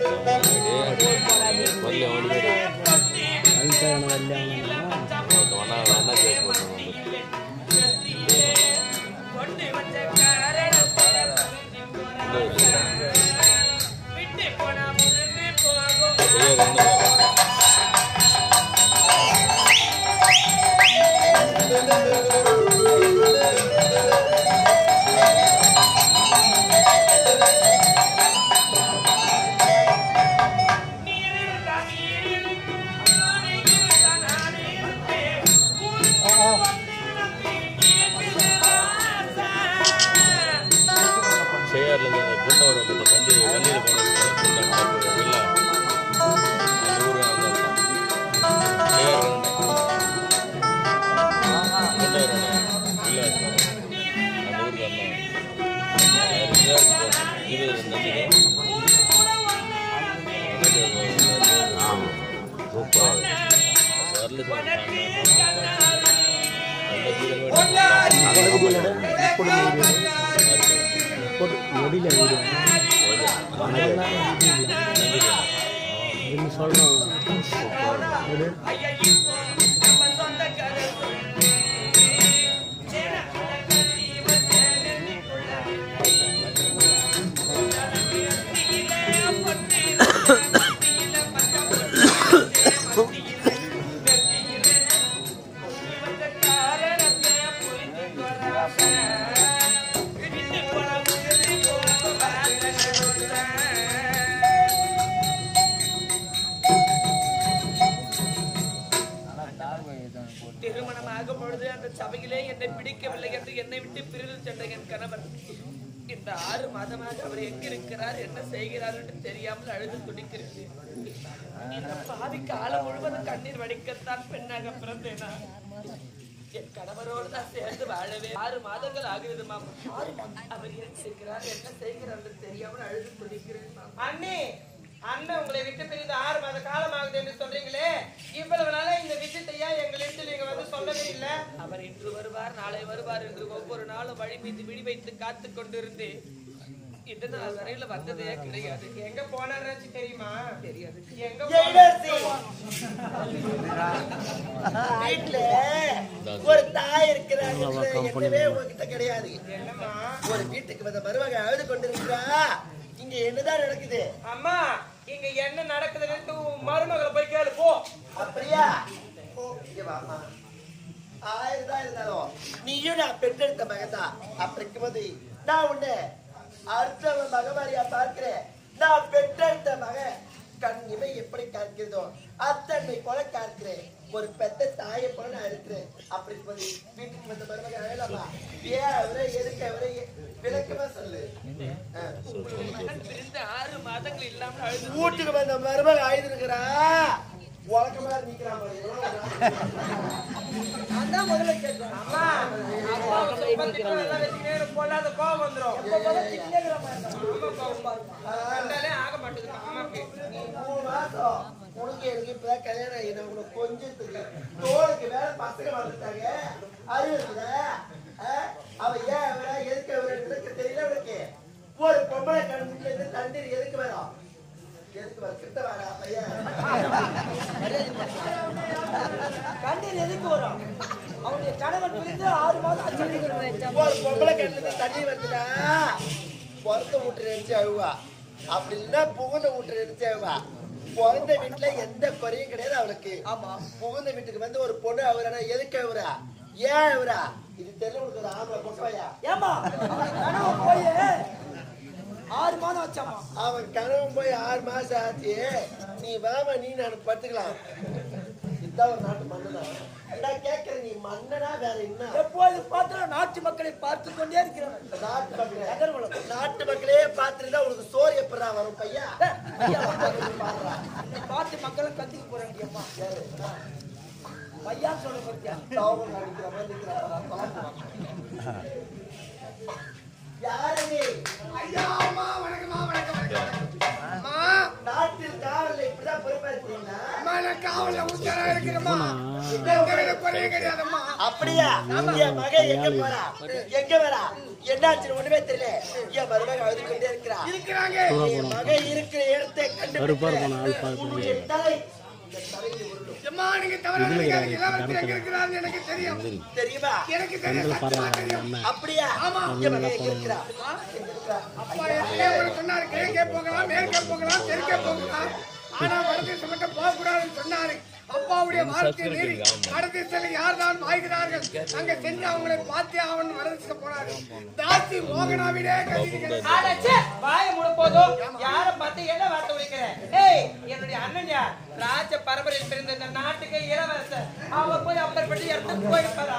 വലിയ ഓടി அதுக்கான கல்யாணம் വണ്ണ വണ്ണ കേസ് പോട്ടുണ്ട് செய்யார்ல இந்த குண்டை வரும் இந்த தண்டி வண்டியில் போனது குண்டை இல்லை அந்த ஊர் அந்த செய்யார் குண்டை வரும் இல்லை அந்த ஊருக்கு வந்தோம் இது நன்றி சூப்பர் வரல நொடியில் வீடு அப்படின்னு சொல்லணும் வீடு திருமணமாகும் பொழுது அந்த சபையிலே என்னை பிடிக்கவில்லை என்று என்னை விட்டு பிரிவு சென்ற என் கணவர் இந்த ஆறு மாதமாக அவர் எங்கிருக்கிறார் என்ன செய்கிறார் என்று தெரியாமல் அழுது துடிக்கிறது இந்த பாவி காலம் முழுவதும் கண்ணீர் வடிக்கத்தான் பெண்ணாக பிறந்தேனா என் கணவரோடு தான் சேர்ந்து வாழவே ஆறு மாதங்கள் ஆகிறது மாமா அவர் எங்கிருக்கிறார் என்ன செய்கிறார் என்று தெரியாமல் அழுது துடிக்கிறேன் மாமா அண்ணே அண்ணன் உங்களை விட்டு பிரிந்து ஆறு மாத காலம் ஆகுது என்று சொல்றீங்களே இவ்வளவு நாளா இந்த விஷயத்தை ஏன் எங்களிடத்தில் நீங்க வந்து சொல்லவே இல்லை அவர் இன்று வருவார் நாளை வருவார் என்று ஒவ்வொரு நாளும் வழி மீது விழி வைத்து காத்து கொண்டிருந்து இந்த நாள் வரையில வந்ததே கிடையாது எங்க போனார்னாச்சு தெரியுமா தெரியாது எங்க வீட்டுல ஒரு தாய் இருக்கிறாங்க என்னவே உங்ககிட்ட கிடையாது என்னம்மா ஒரு வீட்டுக்கு வந்த மருமக அழுது கொண்டிருக்கிறா இங்க என்னதான் நடக்குது அம்மா இங்க என்ன நடக்குதுன்னு உன் மருமகளை போய் கேளு போ அப்படியா இங்க வாம்மா. ஆயிரம் தான் இருந்தாலும் நீயும் நான் பெற்றெடுத்த மகன்தான் அப்படி இருக்கும்போது நான் உன்னை அடுத்தவன் மகமாரியா பார்க்கிறேன் நான் பெற்றெடுத்த மகன் கண் இமை எப்படி காக்கிறதோ அத்தன்மை போல காக்கிறேன் ஒரு பெத்த தாயை போல நான் இருக்கிறேன் அப்படி இருக்கும்போது வீட்டுக்கு வந்த மருமக அழலாமா ஏன் அவரை எதுக்கு அவரை விளக்கமா சொல்லு ஆ. மகன் பிரிந்து ஆறு மாதங்கள் இல்லாமல் அழுது வீட்டுக்கு வந்த மருமக ஆயுதுங்கிறா உலகமா நிக்கிறான் நான் தான் முதல்ல கேட்கிறேன் அம்மா அப்பாவை சுமந்துட்டு எல்லாம் வச்சுக்கினே பொல்லாத கோவம் வந்துரும் ஆமா, கோவம் வரும். கண்டாலே ஆக மாட்டேங்குது அம்மாக்கு நீ மூணு மாசம் உனக்கு எனக்கு இப்பதான் கல்யாணம் ஆகி நான் உனக்கு கொஞ்சத்துக்கு தோளுக்கு மேல பசங்க வந்துட்டாங்க அறிவு இருக்குதா? ஆ? அவ ஏன் அவரா எதுக்கு அவருக்கு தெரியல உனக்கு ஒரு பொம்பளை கணத்துல இருந்து தண்ணீர் எதுக்கு வரும் எதுக்கு வரும் கிட்ட வாடா பையன் கண்ணீர் எதுக்கு வரும் அவனுடைய கணவன் பிரிந்து ஆறு மாதம் ஆச்சு. ஒரு பொம்பளை கண்ணுல இருந்து தண்ணீர் வந்துடா பிறந்த வீட்டு நினைச்சு அழுவா அப்படி இல்லைன்னா புகுந்த வீட்டு நினைச்சு அழுவா பிறந்த வீட்டுல எந்த குறையும் கிடையாது அவளுக்கு ஆமா புகுந்த வீட்டுக்கு வந்து ஒரு பொண்ணு அவரா எதுக்கு அவரா ஏன் அவரா இது தெரியல உனக்கு ஒரு ஆம்பளை பொட்டையா ஏம்மா அவன் கணவன் போய் ஆறு மாதம் ஆச்சாமா அவன் கனவு போய் ஆறு மாசம் ஆச்சு நீ வாமா நீ நான் பத்துக்கலாம் இதுதான் ஒரு நாட்டு மன்னனா நான் கேட்கிறேன் நீ மன்னனா வேற என்ன எப்போது பார்த்தாலும் நாட்டு மக்களை பார்த்து கொண்டே இருக்கிறவன் நாட்டு மக்களே நாட்டு மக்களே பார்த்துருந்தா உனக்கு சோறு எப்படா வரும் பையா ஐயா, பாருடா. இந்த பாட்டு மக்களை கத்திக்க போறாங்க அம்மா பையான்னு சொல்ல பார்த்தியா தாவம் காணிக்கிற மாதிரி இருக்கிறாரா? பாருமா. யாரு நீ? நாட்டில் காவல்ல இப்படிதான் பொறுப்பா இருக்கீங்களா? காவல உத்தரா இருக்கிறமா எந்த குறையும் கிடையாதம்மா அப்படியா என் மகன் எங்க போறா எங்க வரா என்னாச்சு ஒண்ணுமே தெரியல என் மருமக அழுது கொண்டே இருக்கிறா இருக்கிறாங்க என் மகன் இருக்கிற இடத்தை கருப்பா கண்டு இருப்பானா ஆள் பார்க்க உன்னுடைய தலை இந்த தலையில் உருளும். தெரியுமா எனக்கு கண்ணில் பரவாயில்ல நம்ம அப்படியா என் மகன் எங்க இருக்கிறா அப்பா ஏற்கனவே உங்களுக்கு சொன்னாரு கிழக்கே போகலாம் மேற்கே போகலாம் தெற்கே போகலாம் ஆனா வடதிசை மட்டும் போகக்கூடாதுன்னு சொன்னாரு அப்பாவுடைய வார்த்தையை மீறி வடதிசையில் யார் தான் வாய்கிறார்கள் அங்க சென்று அவங்களை பார்த்தே அவன் வடதிசை போனாரு தாசி மோகனாவிடே கட்டிக்கிறேன் அடச்சே, வாயை மூட போதும். யாரை பார்த்து என்ன வார்த்தை உரைக்கிறேன்? ஏய், என்னுடைய அண்ணன் யார்? ராஜ பரம்பரையில் பிறந்த இந்த நாட்டுக்கே இளவரசர். அவர் போய் அப்பேற்பட்ட இடத்துக்கு போயிருப்பாரா?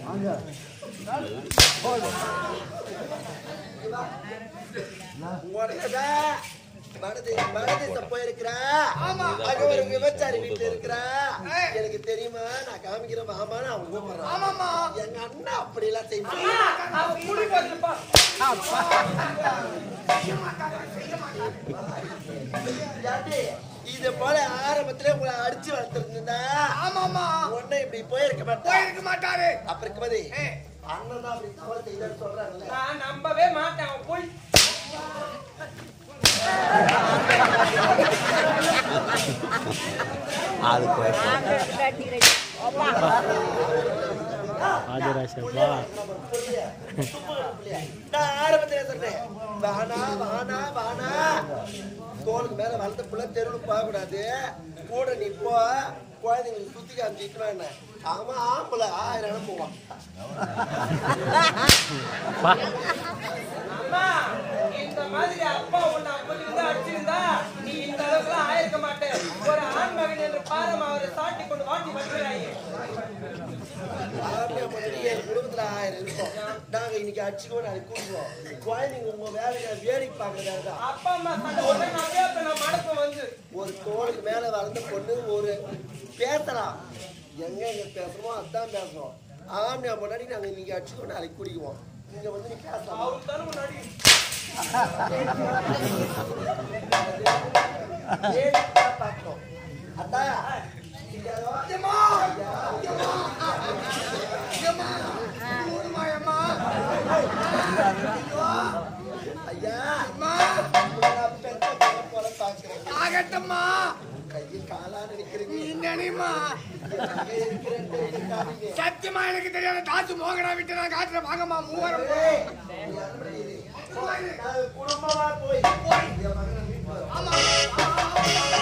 உடனே மனது மனது போயிருக்கிறா அங்க ஒரு விபச்சாரி வீட்டுல இருக்கிறா எனக்கு தெரியுமா நான் காமிக்கிறேன் மாமான்னு அவன் கூப்பிடுறான் எங்க அண்ணா அப்படி எல்லாம் செய்ய மாட்டான். அவன் குடி போயிருப்பா. ஏண்டி, இது போல ஆரம்பத்துல உங்களை அடிச்சு வளர்த்துருந்தா ஆமாமா உடனே இப்படி போயிருக்க மாட்டேன் போயிருக்க மாட்டாரு அப்ப இருக்கும்போது அண்ணன் தான் அப்படி தவறு செய்தான்னு சொல்றாங்கல்ல நான் நம்பவே மாட்டேன் அவன் போய் ராஜராஜப்பா நான் ஆரம்பத்துல சொல்றேன் வானா வானா வானா தோலுக்கு மேல வளர்த்த புள்ள தெருவில் போக கூடாது கூட நீ போ குழந்தைங்களுக்கு சுத்தி காமிச்சிட்டு வேண அவன் ஆம்பளை ஆயிரம் இடம் போவான் அம்மா இந்த மாதிரி அப்பா உன்னை அப்பதிலிருந்து அடிச்சிருந்தா நீ இந்த அளவுக்கு ஆயிருக்க மாட்டேன் ஒரு ஆண் மகன் என்று பாரம் அவரை சாட்டி கொண்டு வாட்டி வருகிறாயே ஆம்பளை முன்னாடி என் குடும்பத்துல ஆயிரம் இருக்கும் நாங்க இன்னைக்கு அடிச்சுக்கோ நாளைக்கு கூடுவோம் குழந்தைங்க உங்க வேலையை வேடிக்கை பார்க்கற வேலை தான் அப்பா அம்மா சண்டை போட்டு நான் அப்படியே நான் மடக்கம் வந்து ஒரு தோளுக்கு மேல வளர்ந்த பொண்ணு ஒரு பேசலாம் எங்க எங்க பேசுறோமோ அதான் பேசுறோம் ஆம்னியா முன்னாடி நாங்க இன்னைக்கு அடிச்சுக்கோ நாளைக்கு குடிக்குவோம் இங்க வந்து நீ பேசலாம் அவருக்கு தானே முன்னாடி வேடிக்கை பார்க்கணும் அதான் ஐயா நான் பெத்த பிள்ளை போல பார்க்கிறேன் ஆகட்டம்மா கையை காலான நிக்கிறீங்க நீ நினைமா சத்தியமா எனக்கு தெரியாத தாசி மோகனா விட்டு நான் காட்டுறேன் வாங்கம்மா மூவரம் குடும்பமா போய் என் மகனை வீட்டுல ஆமா ஆமா, ஆமா